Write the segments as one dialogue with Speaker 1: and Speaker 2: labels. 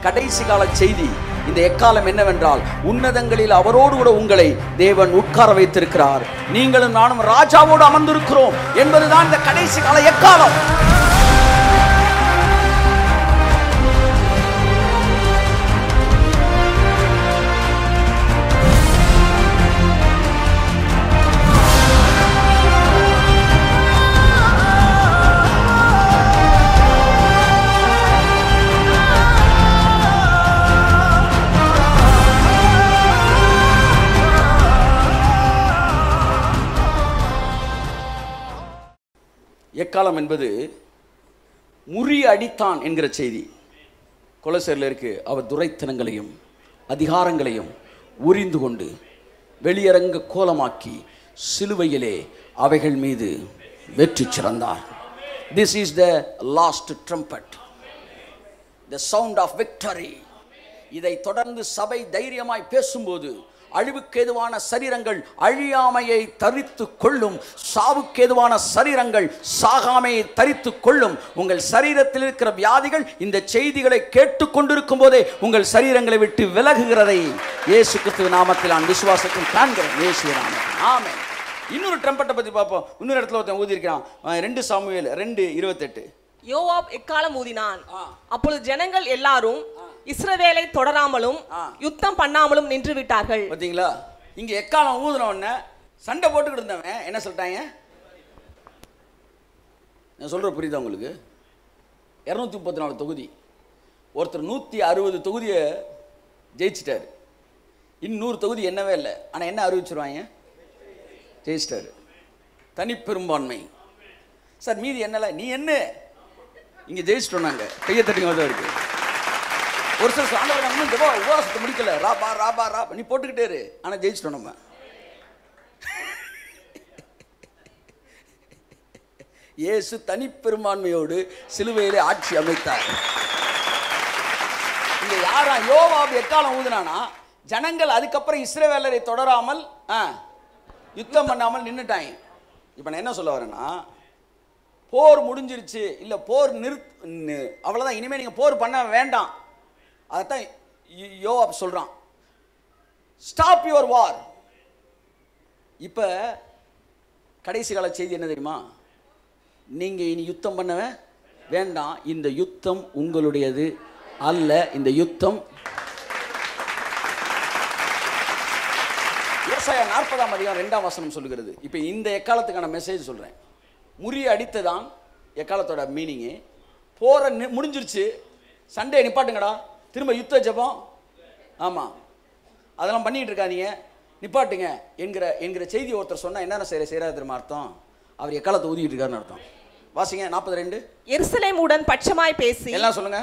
Speaker 1: கடைசி கால செய்தி இந்த எக்காலம் என்னவென்றால் உன்னதங்களில் அவரோடு கூட உங்களை தேவன் உட்கார வைத்திருக்கிறார் நீங்களும் நானும் ராஜாவோடு அமர்ந்திருக்கிறோம் என்பதுதான் இந்த கடைசி கால எக்காலம் எக்காலம் என்பது முறி அடித்தான் என்கிற செய்தி கொலசேரில் இருக்கு அவர் துரைத்தனங்களையும் அதிகாரங்களையும் உரிந்து கொண்டு வெளியரங்க கோலமாக்கி சிலுவையிலே அவைகள் மீது வெற்றி சிறந்தார் this is the last trumpet the sound of victory இதை தொடர்ந்து சபை தைரியமாய் பேசும்போது அழிவுக்கேதுவான சரீரங்கள் அழியாமையை தரித்து கொள்ளும் சாவுக்கேதுவான சரீரங்கள் சாகாமையை தரித்து கொள்ளும் உங்கள் சரீரத்தில் இருக்கிற வியாதிகள் இந்த செய்திகளை கேட்டுக்கொண்டிருக்கும் போதே உங்கள் சரீரங்களை விட்டு விலகுகிறதை இயேசு கிறிஸ்துவ நாமத்தில் நான் விசுவாசத்தில் காண்கிறேன் இயேசு நாமம் ஆமென் இன்னொரு ட்ரம்பட்டை பற்றி பார்ப்போம் இன்னொரு இடத்துல ஒருத்தன் ஊதியிருக்கிறான் அஹ் ரெண்டு சாமுவேல் ரெண்டு இருபத்தெட்டு
Speaker 2: யோவாப் எக்காலம் ஊதினான்
Speaker 1: ஆ.
Speaker 2: அப்பொழுது ஜனங்கள் எல்லாரும் இஸ்ரவேலை தொடராமலும்
Speaker 1: ஆ.
Speaker 2: யுத்தம் பண்ணாமலும் நின்று விட்டார்கள்
Speaker 1: பார்த்தீங்களா இங்க எக்காலம் ஊதுன உடனே சண்டை போட்டுக்கிட்டு இருந்தவன் என்ன சொல்லிட்டாங்க நான் சொல்ற புரியுதா உங்களுக்கு இரநூத்தி முப்பத்தி நாலு தொகுதி ஒருத்தர் நூற்றி அறுபது தொகுதியை ஜெயிச்சிட்டாரு இன்னூறு தொகுதி என்னவே இல்லை ஆனால் என்ன அறிவிச்சிருவாங்க ஜெயிச்சிட்டாரு தனிப்பெரும்பான்மை சார் மீதி என்னல நீ என்ன இங்கே ஜெயிச்சிட்டோம் நாங்கள் கையை தட்டிங்க வந்து இருக்கு ஒரு சில சொல்ல, ஆண்டவரே, நான் இன்னும் ஜெப உபவாசத்தை முடிக்கல ராபா ராபா ரா நீ போட்டுக்கிட்டே இரு ஆனால் ஜெயிச்சிட்டோம் நம்ம இயேசு தனிப்பெரும்பான்மையோடு சிலுவையிலே ஆட்சி அமைத்தார் இங்க யாரா யோவாப் எக்காலம் ஊதுனானா ஜனங்கள் அதுக்கப்புறம் இஸ்ரவேலரை தொடராமல் ஆ, யுத்தம் பண்ணாமல் நின்னுட்டாங்க இப்போ நான் என்ன சொல்ல வரேன்னா போர் முடிஞ்சிருச்சு இல்லை போர் நிறுத் நி- அவ்வளவுதான் இனிமேல் நீங்கள் போர் பண்ண வேண்டாம் அதைத்தான் யோ- யோவாப் சொல்கிறான் ஸ்டாப் யுவர் வார் இப்போ கடைசி கால செய்தி என்ன தெரியுமா நீங்கள் இனி யுத்தம் பண்ணவே வேண்டாம் இந்த யுத்தம் உங்களுடையது அல்ல இந்த யுத்தம் விவசாய நாற்பதாம் அதிகாரம் ரெண்டாம் வசனம் சொல்லுகிறது இப்போ இந்த எக்காலத்துக்கான மெசேஜ் சொல்கிறேன் முறி அடித்ததான் எக்காலத்தோட மீனிங்கு போற நி முடிஞ்சிருச்சு சண்டே நிப்பாட்டுங்கடா திரும்ப யுத்த ஜெபம் ஆமாம் அதெல்லாம் பண்ணிட்டு இருக்காதீங்க நிப்பாட்டுங்க என்கிற என்கிற செய்தி ஒருத்தர் சொன்னால் என்னென்ன செய்கிற செய்கிறாரு தெரியுமா அர்த்தம் அவர் எக்காலத்தை ஊதிட்டு இருக்காருன்னு அர்த்தம் வாசிங்க நாற்பது ரெண்டு
Speaker 2: எருசலேமுடன் பட்சமாய் பேசி
Speaker 1: எல்லாம் சொல்லுங்க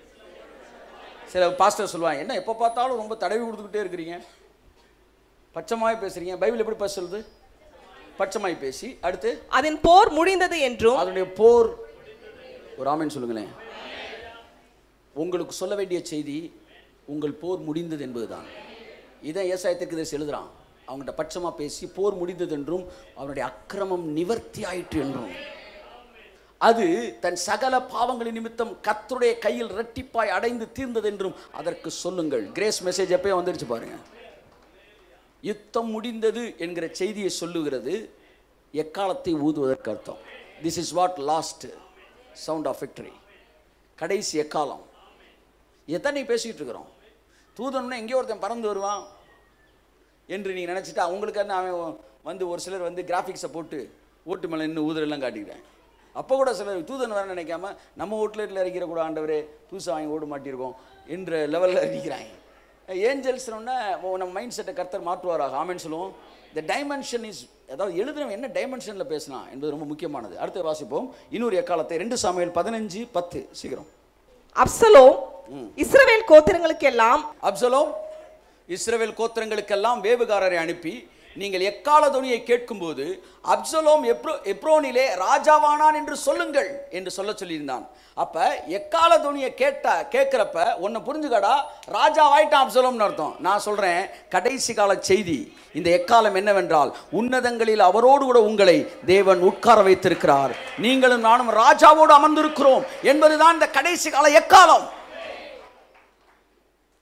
Speaker 1: சில பாஸ்டர் சொல்லுவாங்க என்ன எப்போ பார்த்தாலும் ரொம்ப தடவி கொடுத்துக்கிட்டே இருக்கிறீங்க பச்சமாய் பேசுறீங்க பைபிள் எப்படி பேச சொல்லுது பச்சமாய் பேசி அடுத்து
Speaker 2: அதன் போர் முடிந்தது என்றும்
Speaker 1: அதனுடைய போர் ஒரு ஆமென் சொல்லுங்களேன் உங்களுக்கு சொல்ல வேண்டிய செய்தி உங்கள் போர் முடிந்தது என்பதுதான் இதை ஏசாயத்திற்கு இதை எழுதுறான் அவங்கள்ட்ட பட்சமாக பேசி போர் முடிந்தது என்றும் அவனுடைய அக்கிரமம் நிவர்த்தி ஆயிற்று என்றும் அது தன் சகல பாவங்களின் நிமித்தம் கர்த்தருடைய கையில் இரட்டிப்பாய் அடைந்து தீர்ந்தது என்றும் அதற்கு சொல்லுங்கள் கிரேஸ் மெசேஜ் எப்பயும் வந்துருச்சு பாருங்க யுத்தம் முடிந்தது என்கிற செய்தியை சொல்லுகிறது எக்காலத்தை ஊதுவதற்கு அர்த்தம் this is what last sound of victory கடைசி எக்காலம் எத்தனை பேசிக்கிட்டு இருக்கிறோம் தூதன்னா எங்கேயோ ஒருத்தன் பறந்து வருவான் என்று நீங்கள் நினச்சிட்டா அவங்களுக்கு என்ன அவன் வந்து ஒரு சிலர் வந்து கிராஃபிக்ஸை போட்டு ஓட்டு மேலே நின்று ஊதுரெல்லாம் காட்டிக்கிறேன் அப்போ கூட சிலர் தூதன் வர நினைக்காம நம்ம வீட்டில் இறக்கிற கூட ஆண்டவரே புதுசாக வாங்கி ஓடு மாட்டியிருக்கோம் என்ற லெவலில் இருக்கிறாங்க ஏஞ்சல்ஸ்னோடனே நம்ம மைண்ட் செட்டை கர்த்தர் மாற்றுவாராக ஆமென்னு சொல்லுவோம் இந்த டைமென்ஷன் இஸ் அதாவது எழுதுனவன் என்ன டைமென்ஷனில் பேசினா என்பது ரொம்ப முக்கியமானது அடுத்து வாசிப்போம் இன்னொரு எக்காலத்தை ரெண்டு சாமியல் பதினஞ்சு பத்து சீக்கிரம்
Speaker 2: அப்சலோம் இஸ்ரவேல் கோத்திரங்களுக்கெல்லாம்
Speaker 1: அப்சலோம் இஸ்ரவேல் கோத்திரங்களுக்கெல்லாம் வேவுகாரரை அனுப்பி நீங்கள் எக்கால துணியை கேட்கும்போது அப்சலோம் எப்ரோ எப்ரோனிலே ராஜாவானான் என்று சொல்லுங்கள் என்று சொல்ல சொல்லியிருந்தான் அப்ப எக்கால துணியை கேட்டா கேட்கிறப்ப உன்னை புரிஞ்சுக்கடா ராஜாவாயிட்டான் அப்சலோம்னு அர்த்தம் நான் சொல்றேன் கடைசி கால செய்தி இந்த எக்காலம் என்னவென்றால் உன்னதங்களில் அவரோடு கூட உங்களை தேவன் உட்கார வைத்திருக்கிறார் நீங்களும் நானும் ராஜாவோடு அமர்ந்திருக்கிறோம் என்பதுதான் இந்த கடைசி கால எக்காலம்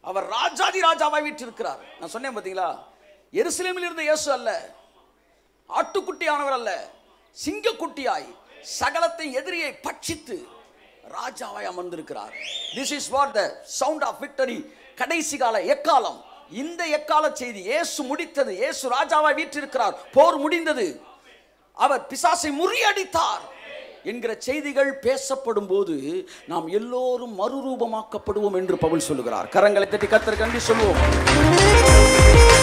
Speaker 1: அவர் ராஜாதி ராஜாவாய் வீற்றிருக்கிறார் நான் சொன்னேன் பார்த்தீங்களா எருசலேமில் இருந்த இயேசு அல்ல ஆட்டுக்குட்டியானவர் அல்ல சிங்கக்குட்டியாய் சகலத்தை எதிரியை பட்சித்து ராஜாவாய் அமர்ந்திருக்கிறார் this is what the sound of victory கடைசி கால எக்காலம் இந்த எக்கால செய்தி இயேசு முடித்தது இயேசு ராஜாவாய் வீற்றிருக்கிறார் போர் முடிந்தது அவர் பிசாசை முறியடித்தார் என்கிற செய்திகள் பேசப்படும் போது நாம் எல்லோரும் மறுரூபமாக்கப்படுவோம் என்று பவுல் சொல்லுகிறார் கரங்களை தட்டி கத்தர் கண்டி சொல்லுவோம்